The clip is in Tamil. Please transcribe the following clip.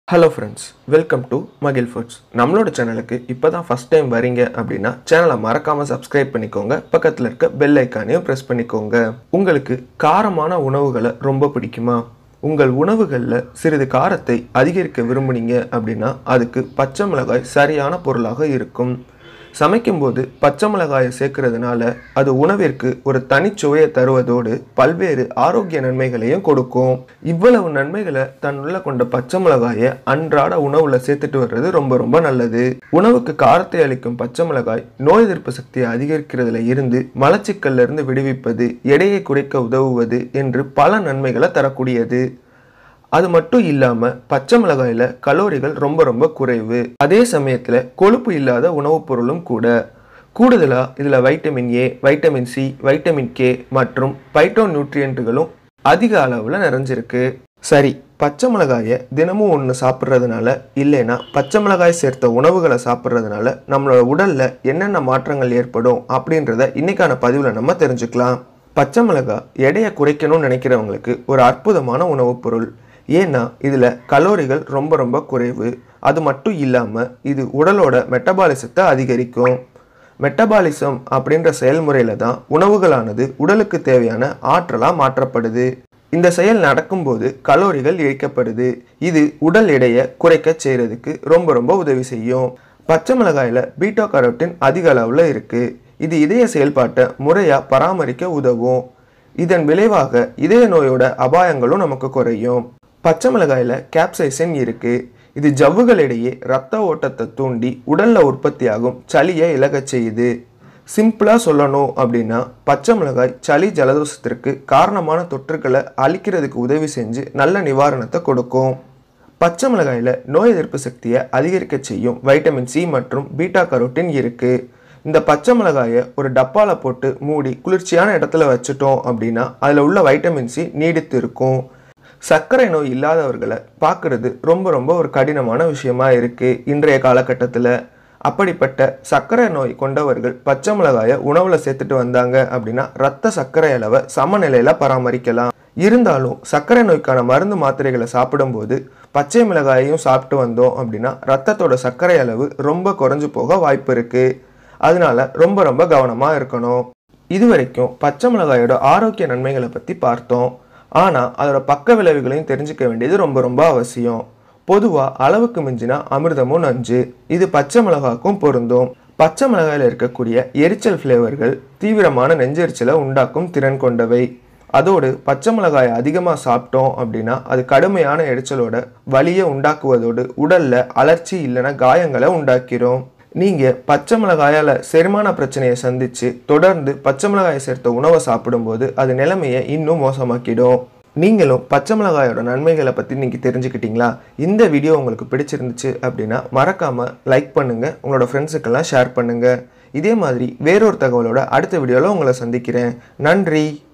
hello friends welcome to Magil foods நம்மளோட சேனலுக்கு இப்போ தான் ஃபஸ்ட் டைம் வரீங்க அப்படின்னா சேனலை மறக்காமல் சப்ஸ்கிரைப் பண்ணிக்கோங்க பக்கத்தில் இருக்க பெல் ஐக்கானையும் ப்ரெஸ் பண்ணிக்கோங்க உங்களுக்கு காரமான உணவுகளை ரொம்ப பிடிக்குமா உங்கள் உணவுகளில் சிறிது காரத்தை அதிகரிக்க விரும்புனீங்க அப்படின்னா அதுக்கு பச்சை மிளகாய் சரியான பொருளாக இருக்கும் சமைக்கும்போது பச்சை மிளகாயை சேர்க்கறதுனால அது உணவிற்கு ஒரு தனிச்சுவையை தருவதோடு பல்வேறு ஆரோக்கிய நன்மைகளையும் கொடுக்கும் இவ்வளவு நன்மைகளை தன்னுள்ள கொண்ட பச்சை மிளகாயை அன்றாட உணவுல சேர்த்துட்டு வர்றது ரொம்ப ரொம்ப நல்லது உணவுக்கு காரத்தை அளிக்கும் பச்சை மிளகாய் நோய் எதிர்ப்பு சக்தியை அதிகரிக்கிறதுல இருந்து மலச்சிக்கல்ல இருந்து விடுவிப்பது எடையை குறைக்க உதவுவது என்று பல நன்மைகளை தரக்கூடியது அது மட்டும் இல்லாம பச்சை மிளகாயில கலோரிகள் ரொம்ப ரொம்ப குறைவு அதே சமயத்துல கொழுப்பு இல்லாத உணவுப் பொருளும் கூட கூடுதலா இதுல vitamin A vitamin C vitamin K மற்றும் பைட்டோ நியூட்ரியன்ட்டுகளும் அதிக அளவுல நிறைஞ்சிருக்கு சரி பச்சை மிளகாயை தினமும் ஒன்று சாப்பிட்றதுனால இல்லைன்னா பச்சை மிளகாய் சேர்த்த உணவுகளை சாப்பிட்றதுனால நம்மளோட உடல்ல என்னென்ன மாற்றங்கள் ஏற்படும் அப்படின்றத இன்னைக்கான பதிவில் நம்ம தெரிஞ்சுக்கலாம் பச்சை மிளகாய் எடையை குறைக்கணும்னு நினைக்கிறவங்களுக்கு ஒரு அற்புதமான உணவுப் பொருள் ஏன்னா இதில் கலோரிகள் ரொம்ப ரொம்ப குறைவு அது மட்டும் இல்லாமல் இது உடலோட மெட்டபாலிசத்தை அதிகரிக்கும் மெட்டபாலிசம் அப்படின்ற செயல்முறையில் தான் உணவுகளானது உடலுக்கு தேவையான ஆற்றலாக மாற்றப்படுது இந்த செயல் நடக்கும்போது கலோரிகள் இழைக்கப்படுது இது உடல் எடையை குறைக்க செய்கிறதுக்கு ரொம்ப ரொம்ப உதவி செய்யும் பச்சை மிளகாயில் பீட்டா கரோட்டின் அதிக அளவில் இருக்குது இது இதய செயல்பாட்டை முறையாக பராமரிக்க உதவும் இதன் விளைவாக இதய நோயோட அபாயங்களும் நமக்கு குறையும் பச்சை மிளகாயில் கேப்சைசின் இருக்கு இது ஜவ்வுகளிடையே இரத்த ஓட்டத்தை தூண்டி உடல்ல உற்பத்தியாகும் சளியை இலகச் செய்யுது சிம்பிளாக சொல்லணும் அப்படின்னா பச்சை மிளகாய் சளி ஜலதோஷத்திற்கு காரணமான தொற்றுக்களை அழிக்கிறதுக்கு உதவி செஞ்சு நல்ல நிவாரணத்தை கொடுக்கும் பச்சை மிளகாயில் நோய் எதிர்ப்பு சக்தியை அதிகரிக்க செய்யும் வைட்டமின் சி மற்றும் பீட்டா கரோட்டின் இருக்கு இந்த பச்சை மிளகாயை ஒரு டப்பால போட்டு மூடி குளிர்ச்சியான இடத்துல வச்சுட்டோம் அப்படின்னா அதில் உள்ள வைட்டமின் சி நீடித்து இருக்கும் சர்க்கரை நோய் இல்லாதவர்களை பார்க்கறது ரொம்ப ரொம்ப ஒரு கடினமான விஷயமா இருக்கு இன்றைய காலகட்டத்தில் அப்படிப்பட்ட சர்க்கரை நோய் கொண்டவர்கள் பச்சை மிளகாயை உணவில் சேர்த்துட்டு வந்தாங்க அப்படின்னா ரத்த சர்க்கரை அளவை சமநிலையில் பராமரிக்கலாம் இருந்தாலும் சர்க்கரை நோய்க்கான மருந்து மாத்திரைகளை சாப்பிடும்போது பச்சை மிளகாயையும் சாப்பிட்டு வந்தோம் அப்படின்னா ரத்தத்தோட சர்க்கரை அளவு ரொம்ப குறைஞ்சு போக வாய்ப்பு இருக்குது அதனால ரொம்ப ரொம்ப கவனமாக இருக்கணும் இதுவரைக்கும் பச்சை மிளகாயோட ஆரோக்கிய நன்மைகளை பற்றி பார்த்தோம் ஆனால் அதோட பக்க விளைவுகளையும் தெரிஞ்சுக்க வேண்டியது ரொம்ப ரொம்ப அவசியம் பொதுவாக அளவுக்கு மிஞ்சினா அமிர்தமும் நஞ்சு இது பச்சை மிளகாக்கும் பொருந்தும் பச்சை மிளகாயில் இருக்கக்கூடிய எரிச்சல் ஃப்ளேவர்கள் தீவிரமான நெஞ்செரிச்சலை உண்டாக்கும் திறன் கொண்டவை அதோடு பச்சை மிளகாயை அதிகமாக சாப்பிட்டோம் அப்படின்னா அது கடுமையான எரிச்சலோட வலியை உண்டாக்குவதோடு உடல்ல அலர்ச்சி இல்லைன்னா காயங்களை உண்டாக்கிரும் நீங்கள் பச்சை மிளகாயால் செரிமான பிரச்சனையை சந்தித்து தொடர்ந்து பச்சை மிளகாயை சேர்த்த உணவை சாப்பிடும்போது அது நிலைமையை இன்னும் மோசமாக்கிடும் நீங்களும் பச்சை மிளகாயோட நன்மைகளை பற்றி நீங்கள் தெரிஞ்சுக்கிட்டீங்களா இந்த வீடியோ உங்களுக்கு பிடிச்சிருந்துச்சு அப்படின்னா மறக்காமல் லைக் பண்ணுங்கள் உங்களோட ஃப்ரெண்ட்ஸுக்கெல்லாம் ஷேர் பண்ணுங்கள் இதே மாதிரி வேறொரு தகவலோட அடுத்த வீடியோவில் உங்களை சந்திக்கிறேன் நன்றி